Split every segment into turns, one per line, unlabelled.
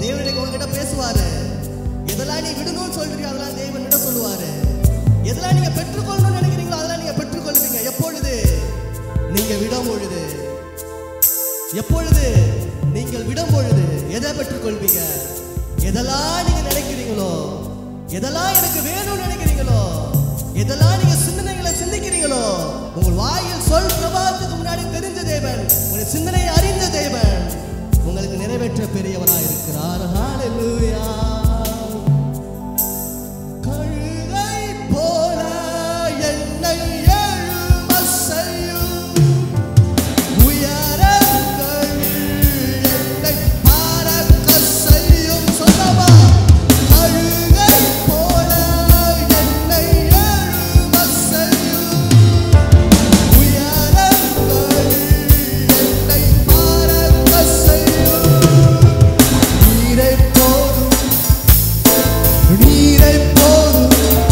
தேவன் உங்ககிட்ட பேசுவாரு எதெல்லாம் நீ விடணும்னு சொல்றீங்க அதெல்லாம் தேவன் விட சொல்லுவாரு எதெல்லாம் நீங்க பெற்றுக்கொள்ளணும்னு நினைக்கிறீங்களோ அதெல்லாம் நீங்க பெற்றுக்கொள்வீங்க எப்பொழுது நீங்க விடும் பொழுது எப்பொழுது நீங்கள் விடும் பொழுது எதை பெற்றுக்கொள்வீங்க எதெல்லாம் நீங்க நினைக்கிறீங்களோ எதெல்லாம் எனக்கு வேணும்னு நினைக்கிறீங்களோ எதெல்லாம் நீங்க சிந்தனைகளை சிந்திக்கிறீங்களோ உங்கள் வாயில் சொல் பிரபாதத்துக்கு முன்னாடி தெரிஞ்ச தேவன் உங்கள் சிந்தனையை அறிந்த தேவன் உங்களுக்கு நிறைவேற்ற பெரியவராய் இருக்கிறார் ஹalleluya கழுகை போல என்னை எழுமச் செய்யும் உயரங்களில் என்னை பறக்கச் செய்யும் சொல்லவா கழுகை போல என்னை எழுமச் செய்யும் உயரங்களில் என்னை பறக்கச் செய்யும் நீரை போதும் நீரை போதும்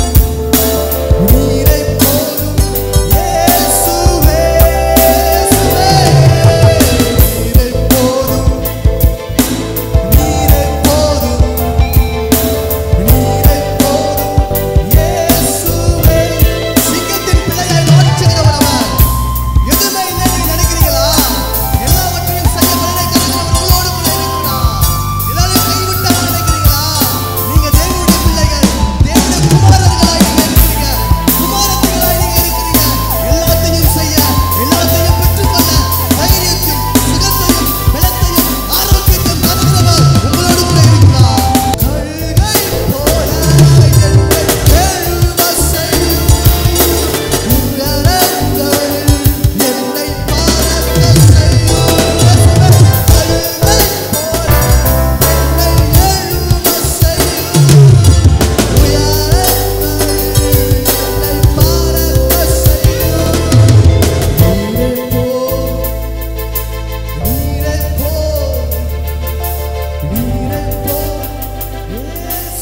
நீரை போதும் இயேசுவே இயேசுவே நீரை போதும் நீரை போதும் நீரை போதும் இயேசுவே சிங்கத்தின் பிள்ளையாய் மாற்றுகிறவரவர் எதுவுமே இல்லை நீங்க நினைக்கிறீங்களா எல்லாவற்றையும் செய்ய வல்லமை கருதுகிறவர் உங்களோடு கூட இருக்கிறார் எல்லாரையும் கைவிட்டார் நினைக்கிறீங்களா நீங்க தேவனுடைய பிள்ளைகள் தேவனுடைய குமாரர்களாய் நீங்க இருக்கிறீங்க குமாரத்திகளாய் நீங்க இருக்கிறீங்க எல்லாத்தையும் செய்ய எல்லாத்தையும் பெற்றுக்கொள்ள தைரியத்தையும் சுகத்தையும் பலத்தையும் ஆரோக்கியத்தையும் தருகிறவர் உங்களோடு கூட இருக்கிறார் கழுகை போல என்னை எழுமச் செய்யும் உயரங்களில் என்னை பறக்கச் செய்யும் கழுகை போல என்னை எழுமச் செய்யும் உயரங்களில் என்னை பறக்கச் செய்யும் நீரை போல் நீரை போல் நீரை போல்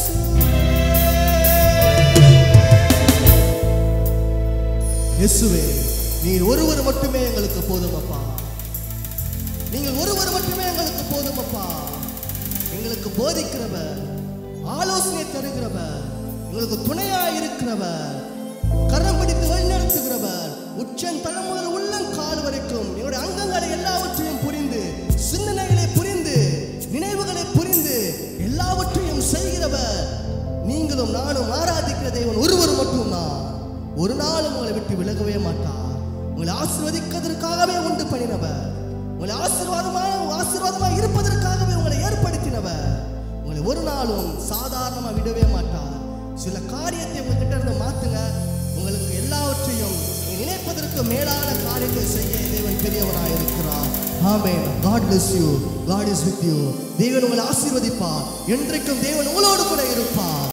இயேசுவே நீர் ஒருவர் மட்டுமே எங்களுக்கு போதும் அப்பா நீங்கள் ஒருவர் மட்டுமே எங்களுக்கு போதும் அப்பா எங்களுக்கு போதிக்கிறவர் ஆலோசனை தருகிறவர் எங்களுக்கு துணையாய் இருக்கிறவர் கரம் பிடித்து வழிநடத்துகிறவர் உச்சன் தலை முதல் உள்ளங்கால் வரைக்கும் எங்களுடைய அங்கங்களை எல்லாவற்றையும் புரிந்து சிந்தனைகளை புரிந்து நினைவுகளை புரிந்து எல்லாவற்றையும் செய்கிறவர் நீங்களும் நானும் ஆராதிக்கிற தேவன் ஒருவர் மட்டும்தான் ஒரு நாளும் உங்களை விட்டு விலகவே மாட்டார் உங்களை ஆசீர்வதிக்கிறதற்காகவே உண்டு பண்ணினவர் உங்களை ஆசீர்வாதமாக ஆசீர்வாதமாக இருப்பதற்காகவே உங்களை ஏற்படுத்தினவர் உங்களை ஒரு நாளும் சாதாரணமா விடவே மாட்டார் சில காரியத்தை உங்ககிட்ட இருந்து மாத்துங்க உங்களுக்கு எல்லாவற்றையும் நீங்க நினைப்பதற்கு மேலான காரியத்தை செய்ய தேவன் பெரியவராக இருக்கிறார் ஆமென் God bless you God is with you தேவன் உங்களை ஆசீர்வதிப்பார் என்றைக்கும் தேவன் உங்களோடு கூட இருப்பார்